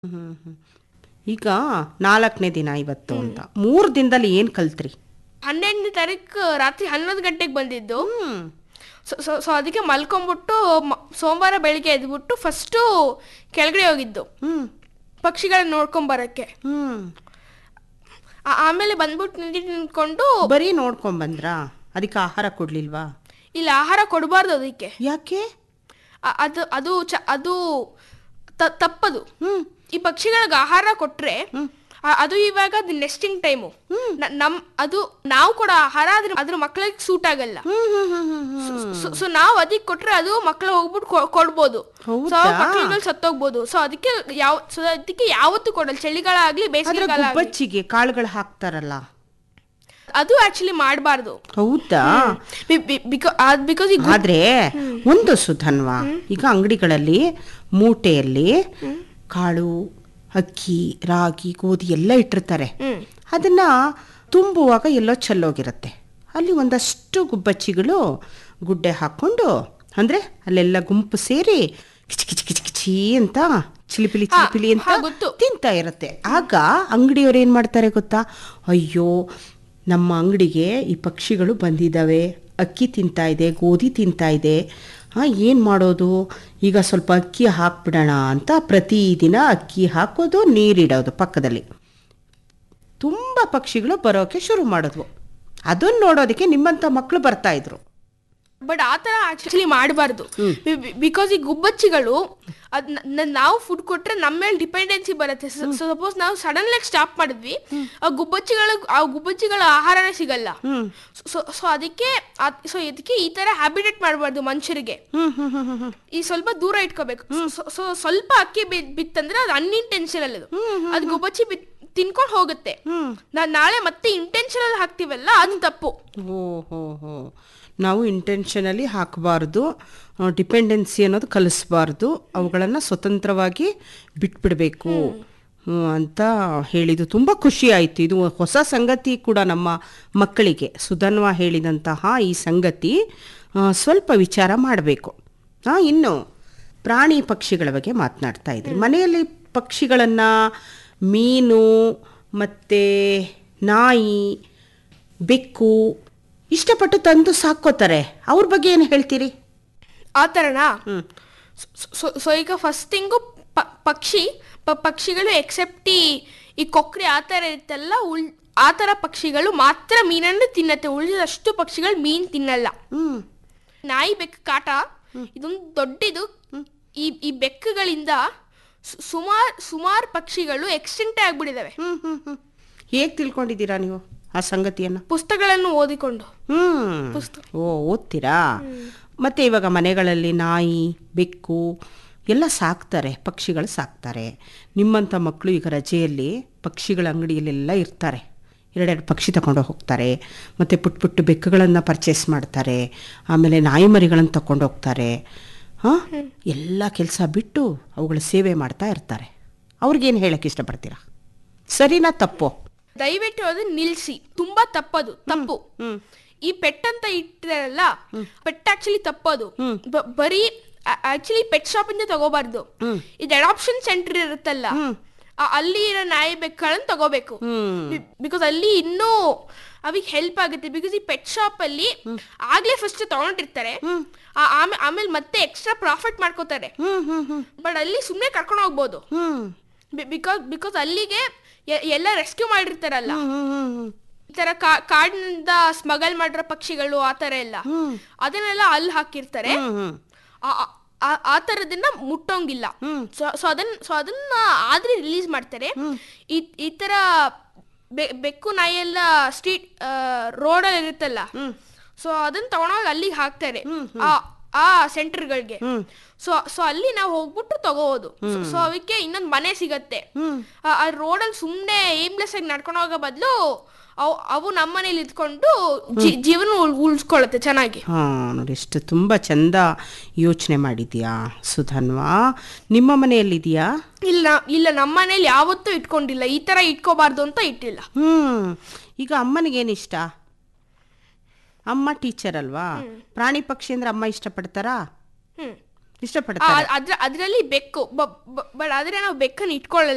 ಹ್ಮ್, ಹ್ಮ್. ಈಗ ನಾಲ್ಕನೇ ದಿನ ಇವತ್ತು ಅಂತ ಮೂರು ದಿನದಲ್ಲಿ ಏನು ಕಲ್ತ್ರಿ ಹನ್ನೆರಡನೇ ತಾರೀಕು ರಾತ್ರಿ ಹನ್ನೊಂದು ಗಂಟೆಗೆ ಬಂದಿದ್ದು ಹ್ಮ್ ಸೊ ಸೊ ಸೊ ಅದಕ್ಕೆ ಮಲ್ಕೊಂಬಿಟ್ಟು ಮ- ಸೋಮವಾರ ಬೆಳಿಗ್ಗೆ ಎದ್ಬಿಟ್ಟು ಫಸ್ಟು ಕೆಳಗಡೆ ಹೋಗಿದ್ದು ಹ್ಮ್ ಪಕ್ಷಿಗಳನ್ನ ನೋಡ್ಕೊಂಬರಕ್ಕೆ ಹ್ಮ್ ಆ- ಆಮೇಲೆ ಬಂದ್ಬಿಟ್ಟು ನಿಂತು ನಿಂತ್ಕೊಂಡು ಬರೀ ನೋಡ್ಕೊಂಡ್ ಬಂದ್ರಾ ಅದಕ್ಕೆ ಆಹಾರ ಕೊಡ್ಲಿಲ್ವಾ ಇಲ್ಲಿ ಆಹಾರ ಕೊಡಬಾರ್ದು ಅದಕ್ಕೆ ಯಾಕೆ ಆ- ಅದು ಅದು ಚ ಅದು ತ- ತಪ್ಪದು ಹ್ಮ್ ಈ ಪಕ್ಷಿಗಳಿಗೆ ಆಹಾರ ಕೊಟ್ರೆ ಆ- ಅದು ಇವಾಗ ಅದು ನೆಸ್ಟಿಂಗ್ ಟೈಮು ನಮ್ ಅದು ನಾವು ಕೊಡೋ ಆಹಾರ ಅದ್ರ ಅದ್ರ ಮಕ್ಳಿಗೆ ಸೂಟ್ ಆಗಲ್ಲ ಹ್ಮ್ ಹ್ಮ್ ಹ್ಮ್ ಹ್ಮ್ ಹ್ಮ್ ಸೊ ನಾವು ಅದಕ್ಕೆ ಕೊಟ್ರೆ ಅದು ಮಕ್ಳು ಹೋಗ್ಬಿಟ್ಟು ಕೊ- ಕೊಡ್ಬೋದು ಸೊ ಹೌದಾ? ಪಕ್ಷಿಗಳು ಸತ್ತೋಗ್ಬೋದು ಸೊ ಅದಕ್ಕೆ ಯಾವ ಸೊ ಅದಕ್ಕೆ ಯಾವತ್ತೂ ಕೊಡಲ್ಲ ಚಳಿಗಾಲ ಆಗ್ಲಿ ಅದ್ರ ಬೇಸಿಗೆ ಕಾಲ ಆಗ್ಲಿ ಗುಬ್ಬಚ್ಚಿಗೆ ಕಾಳುಗಳು ಹಾಕ್ತಾರಲ್ಲ ಅದು ಆಕ್ಚುಲಿ ಮಾಡಬಾರ್ದು ಹೌದಾ ಬಿಕಾಸ್ ಈಗ ಆದ್ರೆ ಒಂದು ಸುಧನ್ವಾ ಈಗ ಅಂಗಡಿಗಳಲ್ಲಿ ಮೂಟೆಯಲ್ಲಿ ಕಾಳು ಅಕ್ಕಿ ರಾಗಿ ಗೋಧಿ ಎಲ್ಲ ಇಟ್ಟಿರ್ತಾರೆ ಹ್ಮ್ ಅದನ್ನ ತುಂಬುವಾಗ ಎಲ್ಲೋ ಚೆಲ್ಲೋಗಿರುತ್ತೆ ಅಲ್ಲಿ ಒಂದಷ್ಟು ಗುಬ್ಬಚ್ಚಿಗಳು ಗುಡ್ಡೆ ಹಾಕೊಂಡು ಅಂದ್ರೆ ಅಲ್ಲೆಲ್ಲ ಗುಂಪು ಸೇರಿ ಕಿಚಿ ಕಿಚಿ ಕಿಚಿ ಕಿಚಿ ಅಂತ ಚಿಲಿಪಿಲಿ ಹಾ, ಚಿಲಿಪಿಲಿ ಅಂತ ಹಾ, ಗೊತ್ತು. ತಿಂತಾ ಇರುತ್ತೆ ಆಗ ಅಂಗಡಿಯವ್ರು ಏನು ಮಾಡ್ತಾರೆ ಗೊತ್ತಾ ಅಯ್ಯೋ ನಮ್ಮ ಅಂಗಡಿಗೆ ಈ ಪಕ್ಷಿಗಳು ಬಂದಿದ್ದಾವೆ ಅಕ್ಕಿ ತಿಂತಾ ಇದೆ ಗೋಧಿ ತಿಂತಾ ಇದೆ ಹಾಂ ಏನು ಮಾಡೋದು ಈಗ ಸ್ವಲ್ಪ ಅಕ್ಕಿ ಹಾಕ್ಬಿಡೋಣ ಅಂತ ಪ್ರತಿದಿನ ಅಕ್ಕಿ ಹಾಕೋದು ನೀರಿಡೋದು ಪಕ್ಕದಲ್ಲಿ ತುಂಬ ಪಕ್ಷಿಗಳು ಬರೋಕ್ಕೆ ಶುರು ಮಾಡಿದ್ವು ಅದನ್ನು ನೋಡೋದಕ್ಕೆ ನಿಮ್ಮಂಥ ಮಕ್ಕಳು ಬರ್ತಾ ಇದ್ರು ಬಟ್ ಆ ಥರ ಆಕ್ಚುಲಿ ಮಾಡಬಾರ್ದು ಬಿಕಾಸ್ ಈ ಗುಬ್ಬಚ್ಚಿಗಳು ಅದ್ ನ- ನ- ನಾವು ಫುಡ್ ಕೊಟ್ರೆ ನಮ್ಮ ಮೇಲೆ ಡಿಪೆಂಡೆನ್ಸಿ ಬರುತ್ತೆ ಸಪೋಸ್ ನಾವು ಸಡನ್ ಆಗಿ ಸ್ಟಾಪ್ ಮಾಡಿದ್ವಿ ಆ ಗುಬ್ಬಚ್ಚಿಗಳು ಆ ಗುಬ್ಬಚ್ಚಿಗಳ ಆಹಾರನೇ ಸಿಗಲ್ಲ ಹ್ಮ್ ಸೊ ಸೊ ಅದಕ್ಕೆ ಸೊ ಇದಕ್ಕೆ ಈ ತರ ಹ್ಯಾಬಿಟೇಟ್ ಮಾಡಬಾರ್ದು ಮನುಷ್ಯರಿಗೆ ಹ್ಮ್ ಹ್ಮ್ ಹ್ಮ್ ಹ್ಮ್ ಈ ಸ್ವಲ್ಪ ದೂರ ಇಟ್ಕೋಬೇಕು ಸೊ ಸ್ವಲ್ಪ ಅಕ್ಕಿ ಬಿ- ಬಿತ್ತಂದ್ರೆ ಅದು ಅನ್ಇಂಟೆನ್ಷನಲ್ ಅದು ಅದು ಗುಬ್ಬಚ್ಚಿ ಬಿತ್ ತಿನ್ಕೊಂಡು ಹೋಗುತ್ತೆ ನಾ ನಾಳೆ ಮತ್ತೆ ಇಂಟೆನ್ಷನಲ್ ಹಾಕ್ತಿವಲ್ಲ ಅದು ತಪ್ಪು ಓ ಹೋ ಹೋ ನಾವು ಇಂಟೆನ್ಷನಲಿ ಹಾಕಬಾರ್ದು ಡಿಪೆಂಡೆನ್ಸಿ ಅನ್ನೋದು ಕಲಿಸ್ಬಾರ್ದು ಅವುಗಳನ್ನು ಸ್ವತಂತ್ರವಾಗಿ ಬಿಟ್ಬಿಡಬೇಕು ಅಂತ ಹೇಳಿದ್ದು ತುಂಬ ಖುಷಿ ಆಯಿತು ಇದು ಹೊಸ ಸಂಗತಿ ಕೂಡ ನಮ್ಮ ಮಕ್ಕಳಿಗೆ ಸುಧನ್ವ ಹೇಳಿದಂತಹ ಈ ಸಂಗತಿ ಆ, ಸ್ವಲ್ಪ ವಿಚಾರ ಮಾಡಬೇಕು ಹಾಂ ಇನ್ನು ಪ್ರಾಣಿ ಪಕ್ಷಿಗಳ ಬಗ್ಗೆ ಮಾತನಾಡ್ತಾ ಇದ್ರಿ ಮನೆಯಲ್ಲಿ ಪಕ್ಷಿಗಳನ್ನು ಮೀನು ಮತ್ತು ನಾಯಿ ಬೆಕ್ಕು ಇಷ್ಟಪಟ್ಟು ತಂದು ಸಾಕೋತಾರೆ ಅವ್ರ ಬಗ್ಗೆ ಏನು ಹೇಳ್ತೀರಿ ಆ ಥರನಾ ಹ್ಮ್. ಸೊ ಈಗ ಫಸ್ಟ್ ಥಿಂಗು ಪಕ್ಷಿ ಪ- ಪಕ್ಷಿಗಳು ಎಕ್ಸೆಪ್ಟ್ ಈ ಈ ಕೊಕ್ರಿ ಆ ಥರ ಇರುತ್ತಲ್ಲ ಉಳ್ ಆ ಥರ ಪಕ್ಷಿಗಳು ಮಾತ್ರ ಮೀನನ್ನು ತಿನ್ನತ್ತೆ ಉಳಿದಷ್ಟು ಪಕ್ಷಿಗಳು ಮೀನ್ ತಿನ್ನಲ್ಲ ಹ್ಮ್ ನಾಯಿ ಬೆಕ್ಕು ಕಾಟ ಇದೊಂದು ದೊಡ್ಡದು ಈ ಈ ಬೆಕ್ಕುಗಳಿಂದ ಸುಮಾರು ಸುಮಾರು ಪಕ್ಷಿಗಳು ಎಕ್ಸ್ಟೆಂಟೇ ಆಗ್ಬಿಟ್ಟಿದಾವೆ ಹ್ಮ್ ಹ್ಮ್ ಹ್ಮ್ ಹೇಗೆ ತಿಳ್ಕೊಂಡಿದ್ದೀರಾ ನೀವು ಆ ಸಂಗತಿಯನ್ನು ಪುಸ್ತಕಗಳನ್ನು ಓದಿಕೊಂಡು ಹ್ಮ್ ಪುಸ್ತಕ. ಓ ಓದ್ತೀರಾ ಮತ್ತೆ ಇವಾಗ ಮನೆಗಳಲ್ಲಿ ನಾಯಿ ಬೆಕ್ಕು ಎಲ್ಲ ಸಾಕ್ತಾರೆ ಪಕ್ಷಿಗಳು ಸಾಕ್ತಾರೆ ನಿಮ್ಮಂಥ ಮಕ್ಕಳು ಈಗ ರಜೆಯಲ್ಲಿ ಪಕ್ಷಿಗಳ ಅಂಗಡಿಯಲ್ಲೆಲ್ಲ ಇರ್ತಾರೆ ಎರಡೆರಡು ಪಕ್ಷಿ ತಗೊಂಡು ಹೋಗ್ತಾರೆ ಮತ್ತು ಪುಟ್ಟ ಪುಟ್ಟ ಬೆಕ್ಕುಗಳನ್ನು ಪರ್ಚೇಸ್ ಮಾಡ್ತಾರೆ ಆಮೇಲೆ ನಾಯಿ ಮರಿಗಳನ್ನು ತಗೊಂಡು ಹೋಗ್ತಾರೆ ಹಾಂ ಎಲ್ಲ ಕೆಲಸ ಬಿಟ್ಟು ಅವುಗಳ ಸೇವೆ ಮಾಡ್ತಾ ಇರ್ತಾರೆ ಅವ್ರಿಗೇನು ಹೇಳಕ್ಕೆ ಇಷ್ಟಪಡ್ತೀರಾ ಸರಿನಾ ತಪ್ಪೋ ದಯವಿಟ್ಟು ಅದು ನಿಲ್ಸಿ ತುಂಬಾ ತಪ್ಪದು ತಪ್ಪು ಹ್ಮ್. ಈ ಪೆಟ್ ಅಂತ ಇಟ್ಟಿರಲ್ಲ ಪೆಟ್ ಆಕ್ಚುಲಿ ತಪ್ಪದು ಬ- ಬರೀ ಆಕ್ಚುಲಿ ಪೆಟ್ ಶಾಪ್ ಇಂದ ತಗೋಬಾರ್ದು ಇದು ಅಡಾಪ್ಷನ್ ಸೆಂಟರ್ ಇರುತ್ತಲ್ಲ ಆ- ಅಲ್ಲಿ ಇರೋ ನಾಯಿ ಬೆಕ್ಕುಗಳನ್ನ ತಗೋಬೇಕು ಹ್ಮ್ ಬಿಕಾಸ್ ಅಲ್ಲಿ ಇನ್ನೂ ಅವಿಗೆ ಹೆಲ್ಪ್ ಆಗುತ್ತೆ ಬಿಕಾಸ್ ಈ ಪೆಟ್ ಶಾಪ್ ಅಲ್ಲಿ ಆಗ್ಲೇ ಫಸ್ಟ್ ತಗೊಂಡಿರ್ತಾರೆ ಆ- ಆಮೇ ಆಮೇಲೆ ಮತ್ತೆ ಎಕ್ಸ್ಟ್ರಾ ಪ್ರಾಫಿಟ್ ಮಾಡ್ಕೋತಾರೆ ಹ್ಮ್ ಹ್ಮ್ ಹ್ಮ್ ಬಟ್ ಅಲ್ಲಿ ಸುಮ್ಮನೆ ಕರ್ಕೊಂಡು ಹೋಗ್ಬೋದು ಹ್ಮ್ ಬಿಕಾಸ್ ಬಿಕಾಸ್ ಅಲ್ಲಿಗೆ ಎ- ಎಲ್ಲ ರೆಸ್ಕ್ಯೂ ಮಾಡಿರ್ತಾರಲ್ಲ ಹ್ಮ್ ಹ್ಮ್ ಹ್ಮ್ ಈ ತರ ಕಾ- ಕಾಡಿನಿಂದ ಸ್ಮಗಲ್ ಮಾಡಿರೋ ಪಕ್ಷಿಗಳು ಆ ತರ ಎಲ್ಲ ಅದನ್ನೆಲ್ಲ ಅಲ್ಲಿ ಹಾಕಿರ್ತಾರೆ ಹ್ಮ್ ಹ್ಮ್ ಆ- ಆ- ಆ- ಆ ಥರದನ್ನ ಮುಟ್ಟೋಂಗಿಲ್ಲ ಸೊ ಸೊ ಅದನ್ನ ಸೊ ಅದನ್ನ ಆದ್ರೆ ರಿಲೀಸ್ ಮಾಡ್ತಾರೆ ಈ ಈ ತರ ಬೆ- ಬೆಕ್ಕು ನಾಯಿ ಎಲ್ಲ ಸ್ಟ್ರೀಟ್ ರೋಡಲ್ಲಿ ಇರುತ್ತಲ್ಲ ಸೊ ಅದನ್ನ ತಗೊಂಡೋಗಿ ಅಲ್ಲಿಗೆ ಹಾಕ್ತಾರೆ ಆ ಆ ಸೆಂಟರ್ಗಳಿಗೆ ಸೊ ಸೊ ಅಲ್ಲಿ ನಾವು ಹೋಗ್ಬಿಟ್ಟು ತಗೋಬೋದು ಸೊ ಅವಕ್ಕೆ ಇನ್ನೊಂದು ಮನೆ ಸಿಗತ್ತೆ ಆ- ಆ ರೋಡಲ್ಲಿ ಸುಮ್ಮನೆ ಏಮ್ಲೆಸ್ ಆಗಿ ನಡ್ಕೊಂಡು ಹೋಗೋ ಬದಲು ಅವು ಅವು ನಮ್ಮ ಮನೇಲಿ ಇದ್ಕೊಂಡು ಜಿ- ಜೀವನ ಉಳ್- ಉಳ್ಸ್ಕೊಳತ್ತೆ ಚೆನ್ನಾಗಿ ಹಾಂ ನೋಡಿ ಎಷ್ಟು ತುಂಬ ಚಂದ ಯೋಚನೆ ಮಾಡಿದ್ಯಾ ಸುಧನ್ವಾ ನಿಮ್ಮ ಮನೆಯಲ್ಲಿದೆಯಾ ಇಲ್ಲ ಇಲ್ಲ ನಮ್ಮ ಮನೇಲಿ ಯಾವತ್ತೂ ಇಟ್ಕೊಂಡಿಲ್ಲ ಈ ತರ ಇಟ್ಕೋಬಾರ್ದು ಅಂತ ಇಟ್ಟಿಲ್ಲ ಹ್ಞೂ ಈಗ ಅಮ್ಮನಿಗೇನು ಇಷ್ಟ ಅಮ್ಮ ಟೀಚರ್ ಅಲ್ವಾ ಪ್ರಾಣಿ ಪಕ್ಷಿ ಅಂದ್ರೆ ಅಮ್ಮ ಇಷ್ಟಪಡ್ತಾರಾ ಹ್ಮ್ ಇಷ್ಟಪಡ್ತಾರೆ ಅದ್ರ ಅದ್ರಲ್ಲಿ ಬೆಕ್ಕು ಬಟ್ ಆದ್ರೆ ನಾವು ಬೆಕ್ಕನ್ನು ಇಟ್ಕೊಳ್ಳಲ್ಲ